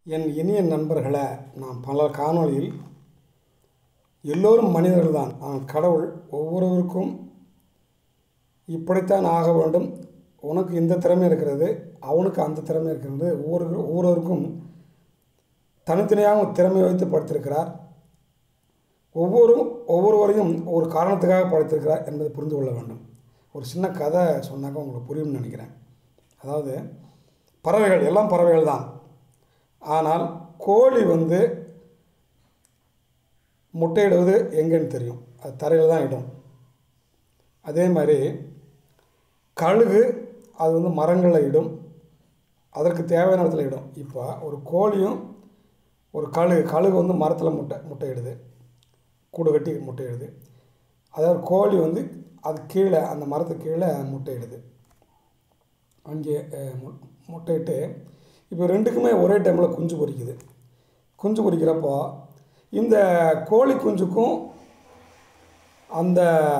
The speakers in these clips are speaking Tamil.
என் இனிய நண்பர்களே நான் பல காணொளியில் எல்லோரும் மனிதர்கள் தான் ஆனால் கடவுள் ஒவ்வொருவருக்கும் இப்படித்தான் ஆக வேண்டும் உனக்கு இந்த திறமை இருக்கிறது அவனுக்கு அந்த திறமை இருக்கிறது ஒவ்வொரு ஒவ்வொருவருக்கும் தனித்தனியாக ஒரு திறமை வைத்து படைத்திருக்கிறார் ஒவ்வொரு ஒவ்வொருவரையும் ஒரு காரணத்துக்காக படைத்திருக்கிறார் என்பதை புரிந்து கொள்ள வேண்டும் ஒரு சின்ன கதை சொன்னாக்க உங்களுக்கு புரியும்னு நினைக்கிறேன் அதாவது பறவைகள் எல்லாம் பறவைகள் தான் ஆனால் கோழி வந்து முட்டையிடுவது எங்கேன்னு தெரியும் அது தரையில் தான் இடும் அதே மாதிரி கழுகு அது வந்து மரங்களில் இடும் அதற்கு தேவையான இடத்துல இடும் இப்போ ஒரு கோழியும் ஒரு கழுகு கழுகு வந்து மரத்தில் முட்டை முட்டையிடுது கூடு கட்டி முட்டையிடுது அதாவது கோழி வந்து அது கீழே அந்த மரத்துக்கு கீழே முட்டையிடுது அங்கே அஹ், மு- முட்டையிட்டு இப்போ ரெண்டுக்குமே ஒரே டைமில் குஞ்சு பொரிக்குது குஞ்சு பொரிக்கிறப்போ இந்த கோழி குஞ்சுக்கும் அந்த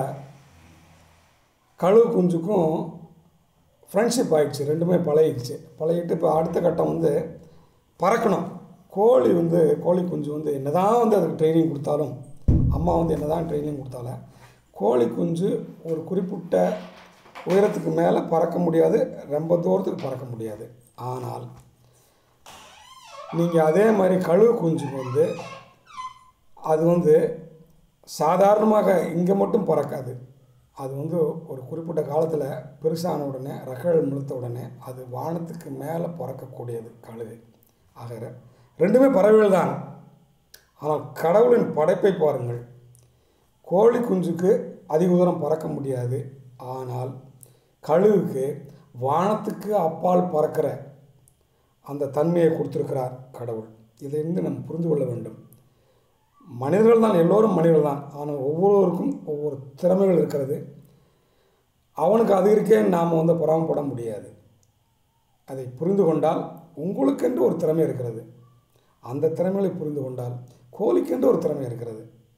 கழுகு குஞ்சுக்கும் ஃப்ரெண்ட்ஷிப் ஆயிடுச்சு ரெண்டுமே பழகிடுச்சு பழகிட்டு இப்போ அடுத்த கட்டம் வந்து பறக்கணும் கோழி வந்து கோழி குஞ்சு வந்து என்னதான் வந்து அதுக்கு ட்ரைனிங் கொடுத்தாலும் அம்மா வந்து என்னதான் ட்ரைனிங் கொடுத்தாலும் கோழி குஞ்சு ஒரு குறிப்பிட்ட உயரத்துக்கு மேலே பறக்க முடியாது ரொம்ப தூரத்துக்கு பறக்க முடியாது ஆனால் நீங்கள் அதே மாதிரி கழுகு குஞ்சுக்கு வந்து அது வந்து சாதாரணமாக இங்கே மட்டும் பறக்காது அது வந்து ஒரு குறிப்பிட்ட காலத்தில் பெருசான உடனே ரகங்கள் முழுத்த உடனே அது வானத்துக்கு மேலே பறக்கக்கூடியது கழுகு ஆக ரெ- ரெண்டுமே பறவைகள் தான் ஆனால் கடவுளின் படைப்பை பாருங்கள் கோழி குஞ்சுக்கு அதிக தூரம் பறக்க முடியாது ஆனால் கழுகுக்கு வானத்துக்கு அப்பால் பறக்கிற அந்த தன்மையை கொடுத்திருக்கிறார் கடவுள் இதிலிருந்து நம்ம புரிந்து கொள்ள வேண்டும் மனிதர்கள் தான் எல்லோரும் மனிதர்கள் தான் ஆனால் ஒவ்வொருவருக்கும் ஒவ்வொரு திறமைகள் இருக்கிறது அவனுக்கு அது இருக்கே நாம் வந்து பொறாமப்பட முடியாது அதை புரிந்து கொண்டால் உங்களுக்கென்று ஒரு திறமை இருக்கிறது அந்த திறமைகளை புரிந்து கொண்டால் கோழிக்கென்று ஒரு திறமை இருக்கிறது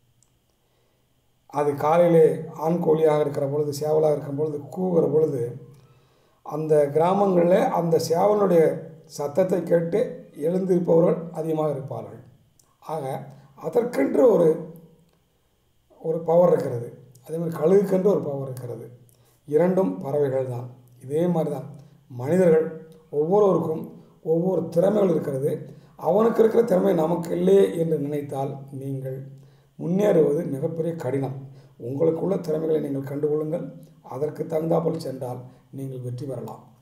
அது காலையிலே ஆண் கோழியாக இருக்கிற பொழுது சேவலாக இருக்கும் பொழுது கூவுகிற பொழுது அந்த கிராமங்களில் அந்த சேவலுடைய சத்தத்தை கேட்டு எழுந்திருப்பவர்கள் அதிகமாக இருப்பார்கள் ஆக அதற்கென்று ஒரு ஒரு பவர் இருக்கிறது அதே மாதிரி கழுகுக்கென்று ஒரு பவர் இருக்கிறது இரண்டும் பறவைகள் தான் இதே மாதிரி தான் மனிதர்கள் ஒவ்வொருவருக்கும் ஒவ்வொரு திறமைகள் இருக்கிறது அவனுக்கு இருக்கிற திறமை நமக்கு இல்லையே என்று நினைத்தால் நீங்கள் முன்னேறுவது மிகப்பெரிய கடினம் உங்களுக்குள்ள திறமைகளை நீங்கள் கண்டுகொள்ளுங்கள் அதற்கு தகுந்தாப்போல் சென்றால் நீங்கள் வெற்றி பெறலாம்